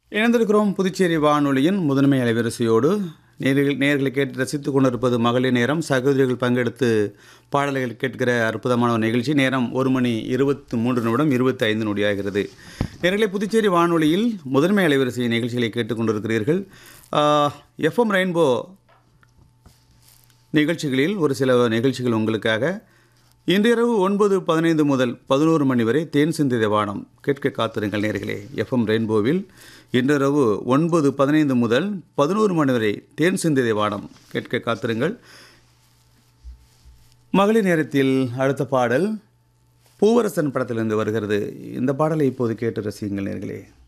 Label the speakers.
Speaker 1: இணைந்திருக்கிறோம் புதுச்சேரி வானொலியின் முதன்மை அலைவரிசையோடு நேர்கள் நேர்களை கேட்டு ரசித்துக் கொண்டிருப்பது மகளிர் நேரம் சகோதரிகள் பங்கெடுத்து பாடல்கள் கேட்கிற அற்புதமான ஒரு நிகழ்ச்சி நேரம் ஒரு மணி இருபத்தி மூன்று நிமிடம் இருபத்தி ஐந்து நொடியாகிறது நேர்களை புதுச்சேரி வானொலியில் முதன்மை அலைவரிசை நிகழ்ச்சிகளை கேட்டுக்கொண்டிருக்கிறீர்கள் எஃப்எம் ரெயின்போ நிகழ்ச்சிகளில் ஒரு சில நிகழ்ச்சிகள் உங்களுக்காக இன்றிரவு ஒன்பது பதினைந்து முதல் பதினோரு மணி வரை தேன் சிந்தித வானம் கேட்க காத்திருங்கள் நேர்களே எஃப்எம் ரெயின்போவில் இன்றிரவு ஒன்பது பதினைந்து முதல் பதினோரு மணி வரை தேன் சிந்தித வானம் கேட்க காத்திருங்கள் மகளிர் நேரத்தில் அடுத்த பாடல் பூவரசன் படத்திலிருந்து வருகிறது இந்த பாடலை இப்போது கேட்டு ரசியுங்கள் நேர்களே